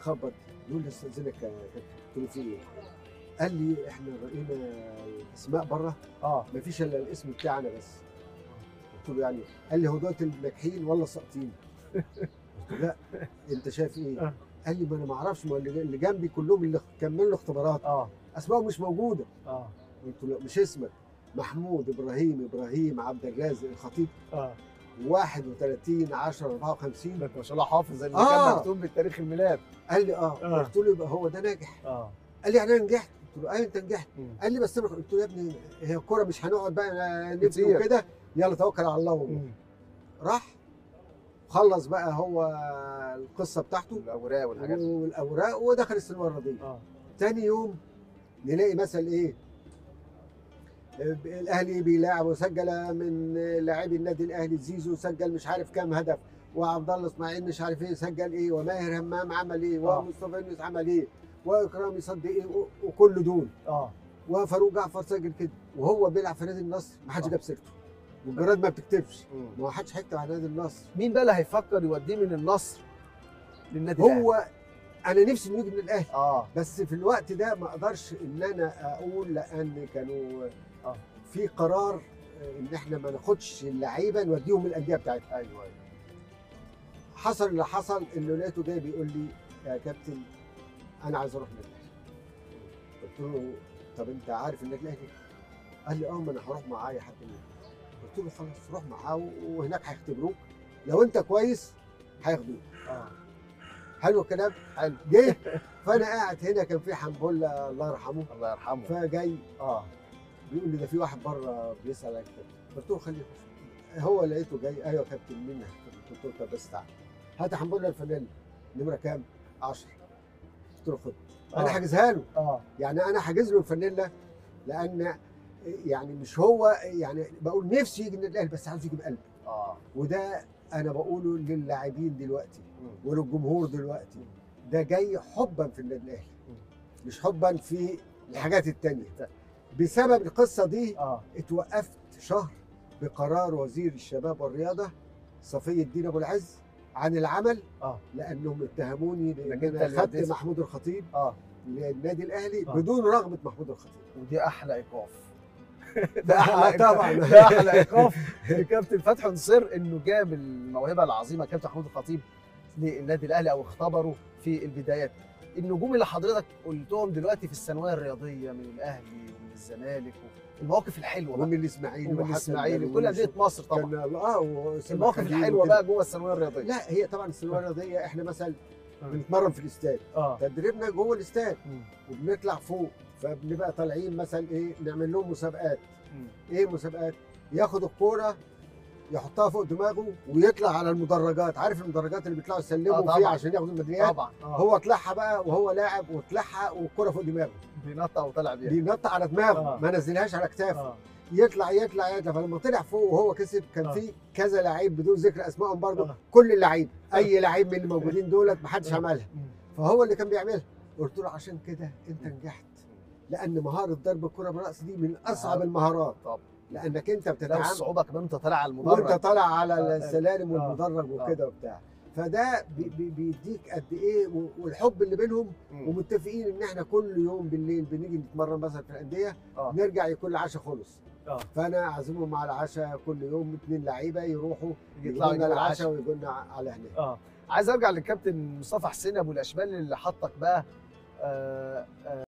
خبط يقول لي استاذنك يا كابتن قلت له في ايه؟ قال لي احنا رأينا الاسماء بره اه ما فيش الا الاسم بتاعنا بس قلت له يعني قال لي هو دول الناجحين ولا ساقطين؟ قلت له لا انت شايف ايه؟ آه. قال لي ما انا ما اعرفش ما اللي اللي جنبي كلهم اللي كملوا اختبارات اه اسمائهم مش موجوده اه قلت له مش اسمك محمود ابراهيم ابراهيم عبد الرازق الخطيب اه 31 10 54 ده انت ما شاء الله حافظ زي ما آه. كان مكتوب بالتاريخ الميلاد قال لي اه آه. قلت له يبقى هو ده ناجح اه قال لي يعني انا نجحت قلت له ايوه انت نجحت مم. قال لي بس انا قلت له يا ابني هي الكوره مش هنقعد بقى نبني كتير. وكده يلا توكل على الله والله مم. راح خلص بقى هو القصه بتاعته الاوراق والحاجات دي والاوراق ودخل الثانويه الرياضيه اه تاني يوم نلاقي مثل ايه الاهلي بيلاعب وسجل من لاعبي النادي الاهلي زيزو سجل مش عارف كام هدف وعبد الله اسماعيل مش عارف ايه سجل ايه وماهر همام عمل ايه آه. ومصطفى يونس عمل ايه واكرامي صدق ايه و- وكل دول اه وفاروق جعفر سجل كده وهو بيلعب في نادي النصر ما حدش آه. جاب سيرته والجراد ما بتكتبش مم. ما حدش هيكتب على نادي النصر مين بقى اللي هيفكر يوديه من النصر للنادي الأهلي؟ هو انا نفسي انه يجي من الاهلي اه بس في الوقت ده ما اقدرش ان انا اقول لان كانوا آه. في قرار ان احنا ما ناخدش اللعيبه نوديهم الانديه بتاعتها ايوه ايوه حصل اللي حصل انه لقيته جاي بيقول لي يا كابتن انا عايز اروح النادي الاهلي قلت له طب انت عارف النادي الاهلي قال لي اه ما انا هروح معايا حد منهم قلت له خلاص روح معاه وهناك هيختبروك لو انت كويس هياخدوك اه حلو الكلام حلو جه فانا قاعد هنا كان في حنبله الله يرحمه الله يرحمه فجاي اه بيقول لي ده في واحد بره بيسال عليك كده قلت له خليه يخش هو لقيته جاي ايوه يا كابتن مين قلت له طب بس تعالى هات يا حنبله الفانيلا نمره كام؟ 10 قلت له خد انا آه. حاجزها له اه يعني انا حاجز له الفانيلا لان يعني مش هو يعني بقول نفسي يجي النادي الاهلي بس عاوز يجي بقلب اه وده انا بقوله للاعبين دلوقتي مم. وللجمهور دلوقتي ده جاي حبا في النادي الاهلي مش حبا في الحاجات التانية بسبب القصة دي اه اتوقفت شهر بقرار وزير الشباب والرياضة صفي الدين أبو العز عن العمل اه لأنهم اتهموني إنك لأن أنت أنا اللي خدت وديت. محمود الخطيب اه للنادي الأهلي آه. بدون رغبة محمود الخطيب ودي احلى ايقاف ده أحلى طبعا ده احلى ايقاف لكابتن فتحي نصير انه جاب الموهبه العظيمه كابتن محمود الخطيب للنادي الاهلي او اختبره في البدايات النجوم اللي حضرتك قلتهم دلوقتي في الثانويه الرياضيه من الاهلي ومن الزمالك المواقف الحلوه بقى ومن الإسماعيلي ومن وحتى الاسماعيلي البلوي وكل انديه مصر طبعا كان اه وسامح المواقف خليل الحلوه وكده. بقى جوه الثانويه الرياضيه لا هي طبعا الثانوية الرياضية احنا مثلا آه. بنتمرن في الاستاد اه تدريبنا جوه الاستاد مم. وبنطلع فوق فبنبقى طالعين مثلا ايه نعمل لهم مسابقات مم. ايه مسابقات ياخد الكوره يحطها فوق دماغه ويطلع على المدرجات عارف المدرجات اللي بيطلعوا آه يسلموا طبعا. فيها عشان ياخدوا الميداليات طبعا آه. هو طلعها بقى وهو لاعب وطلعها والكوره فوق دماغه بينطق وطلع بيها بينط على دماغه آه. ما نزلهاش على كتافه اه يطلع يطلع يطلع فلما طلع فوق وهو كسب كان آه. في كذا لعيب بدون ذكر اسمائهم برضه آه. كل اللعيبه اي لعيب من اللي موجودين دولت ما حدش آه. عملها مم. فهو اللي كان بيعملها قلت له عشان كده انت نجحت لان مهاره ضرب الكره بالراس دي من اصعب مهارة. المهارات طبعا لانك انت لا بتتعامل والصعوبه كمان انت طالع على المدرج وانت طالع على آه. السلالم آه. والمدرج وكده وبتاع فده بي- بي- بيديك قد ايه و- والحب اللي بينهم مم. ومتفقين ان احنا كل يوم بالليل بنيجي نتمرن مثلا في الانديه آه. نرجع يكون العشاء خلص اه فانا اعزمهم على العشاء كل يوم اثنين لعيبه يروحوا يطلعوا يجوا لنا يجيبوا العشاء العشاء ويجوا لنا على هناك اه عايز ارجع للكابتن مصطفى حسين ابو الاشبال اللي حطك بقى آه